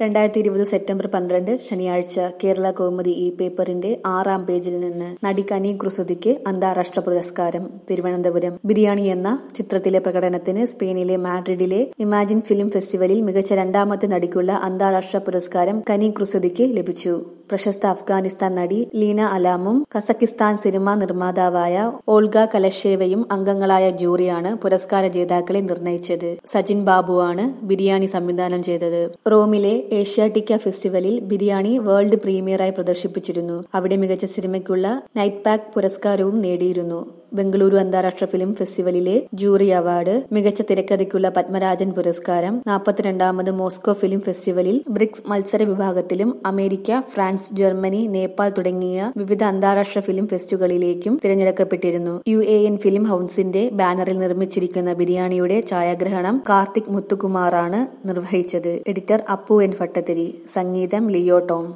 രണ്ടായിരത്തി ഇരുപത് സെപ്റ്റംബർ പന്ത്രണ്ട് ശനിയാഴ്ച കേരള കൗമുദി ഇ പേപ്പറിന്റെ ആറാം പേജിൽ നിന്ന് നടി കനി കുസൃതിക്ക് അന്താരാഷ്ട്ര പുരസ്കാരം തിരുവനന്തപുരം ബിരിയാണി എന്ന ചിത്രത്തിലെ പ്രകടനത്തിന് സ്പെയിനിലെ മാഡ്രിഡിലെ ഇമാജിൻ ഫിലിം ഫെസ്റ്റിവലിൽ മികച്ച രണ്ടാമത്തെ നടിക്കുള്ള അന്താരാഷ്ട്ര പുരസ്കാരം കനി കുസൃതിക്ക് ലഭിച്ചു പ്രശസ്ത അഫ്ഗാനിസ്ഥാൻ നടി ലീന അലാമും കസക്കിസ്ഥാൻ സിനിമാ നിർമ്മാതാവായ ഓൾഗ കലഷേവയും അംഗങ്ങളായ ജൂറിയാണ് പുരസ്കാര ജേതാക്കളെ നിർണയിച്ചത് സജിൻ ബാബുവാണ് ബിരിയാണി സംവിധാനം ചെയ്തത് റോമിലെ ഏഷ്യാറ്റിക്ക ഫെസ്റ്റിവലിൽ ബിരിയാണി വേൾഡ് പ്രീമിയറായി പ്രദർശിപ്പിച്ചിരുന്നു അവിടെ മികച്ച സിനിമയ്ക്കുള്ള നൈറ്റ് പാക്ക് പുരസ്കാരവും നേടിയിരുന്നു ബംഗളൂരു അന്താരാഷ്ട്ര ഫിലിം ഫെസ്റ്റിവലിലെ ജൂറി അവാർഡ് മികച്ച തിരക്കഥയ്ക്കുള്ള പത്മരാജൻ പുരസ്കാരം നാൽപ്പത്തിരണ്ടാമത് മോസ്കോ ഫിലിം ഫെസ്റ്റിവലിൽ ബ്രിക്സ് മത്സര വിഭാഗത്തിലും അമേരിക്ക ഫ്രാൻസ് ജർമ്മനി നേപ്പാൾ തുടങ്ങിയ വിവിധ അന്താരാഷ്ട്ര ഫിലിം ഫെസ്റ്റുകളിലേക്കും തിരഞ്ഞെടുക്കപ്പെട്ടിരുന്നു യു എ എൻ ഫിലിം ഹൌസിന്റെ ബാനറിൽ നിർമ്മിച്ചിരിക്കുന്ന ബിരിയാണിയുടെ ഛായാഗ്രഹണം കാർത്തിക് മുത്തുകുമാറാണ് നിർവഹിച്ചത് എഡിറ്റർ അപ്പു എൻ ഭട്ടത്തിരി സംഗീതം ലിയോ ടോം